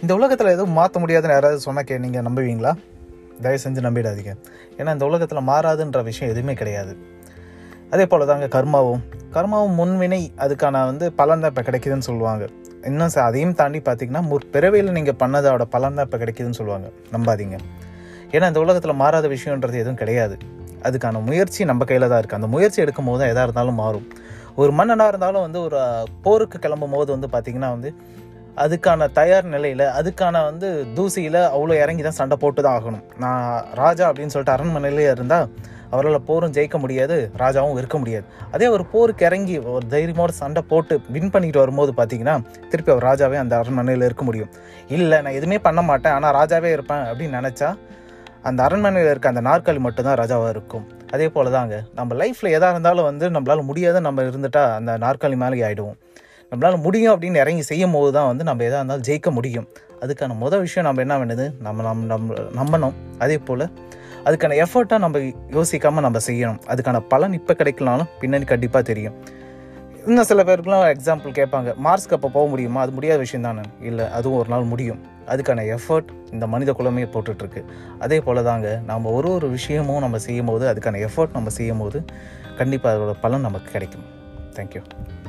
இந்த உலகத்தில் எதுவும் மாற்ற முடியாதுன்னு யாராவது சொன்னால் கே நீங்கள் நம்புவீங்களா தயவு செஞ்சு நம்பிடாதீங்க ஏன்னா இந்த உலகத்தில் மாறாதுன்ற விஷயம் எதுவுமே கிடையாது அதே போல் தாங்க கர்மாவும் கர்மாவும் முன்வினை அதுக்கான வந்து பலன் தான் இப்போ கிடைக்குதுன்னு சொல்லுவாங்க இன்னும் ச- அதையும் தாண்டி பார்த்தீங்கன்னா முற்பிறவையில் நீங்கள் பண்ணதோட பலன் தான் இப்போ கிடைக்குதுன்னு சொல்லுவாங்க நம்பாதீங்க ஏன்னா இந்த உலகத்தில் மாறாத விஷயன்றது எதுவும் கிடையாது அதுக்கான முயற்சி நம்ம கையில் தான் இருக்குது அந்த முயற்சி எடுக்கும் போது தான் எதாக இருந்தாலும் மாறும் ஒரு மன்னனாக இருந்தாலும் வந்து ஒரு அஹ், போருக்கு கிளம்பும் போது வந்து பார்த்திங்கன்னா வந்து அதுக்கான தயார் நிலையில் அதுக்கான வந்து தூசியில் அவ்வளோ இறங்கி தான் சண்டை போட்டு தான் ஆகணும் நான் ராஜா அப்படின்னு சொல்லிட்டு அரண்மனையிலே இருந்தால் அவரால் போரும் ஜெயிக்க முடியாது ராஜாவும் இருக்க முடியாது அதே ஒரு போருக்கு இறங்கி ஒரு தைரியமோட சண்டை போட்டு வின் பண்ணிட்டு வரும்போது பார்த்தீங்கன்னா திருப்பி அவர் ராஜாவே அந்த அரண்மனையில் இருக்க முடியும் இல்லை நான் எதுவுமே பண்ண மாட்டேன் ஆனால் ராஜாவே இருப்பேன் அப்படின்னு நினச்சா அந்த அரண்மனையில் இருக்க அந்த நாற்காலி மட்டும்தான் ராஜாவாக இருக்கும் அதே போல தாங்க நம்ம லைஃப்பில் எதாக இருந்தாலும் வந்து நம்மளால் முடியாத நம்ம இருந்துட்டா அந்த நாற்காலி மேலே ஆகிடுவோம் நம்மளால் முடியும் அப்படின்னு இறங்கி செய்யும் போது தான் வந்து நம்ம எதாக இருந்தாலும் ஜெயிக்க முடியும் அதுக்கான முதல் விஷயம் நம்ம என்ன வேணுது நம்ம நம்ம நம்ம நம்பணும் அதே போல் அதுக்கான எஃபர்ட்டை நம்ம யோசிக்காமல் நம்ம செய்யணும் அதுக்கான பலன் இப்போ கிடைக்கலனாலும் பின்னாடி கண்டிப்பாக தெரியும் இன்னும் சில பேருக்குலாம் எக்ஸாம்பிள் கேட்பாங்க மார்ஸ்க்கு அப்போ போக முடியுமா அது முடியாத விஷயம் தானே இல்லை அதுவும் ஒரு நாள் முடியும் அதுக்கான எஃபர்ட் இந்த மனித குலமே போட்டுட்ருக்கு அதே போல் தாங்க நம்ம ஒரு ஒரு விஷயமும் நம்ம செய்யும் போது அதுக்கான எஃபர்ட் நம்ம செய்யும் போது கண்டிப்பாக அதோட பலன் நமக்கு கிடைக்கும் தேங்க்யூ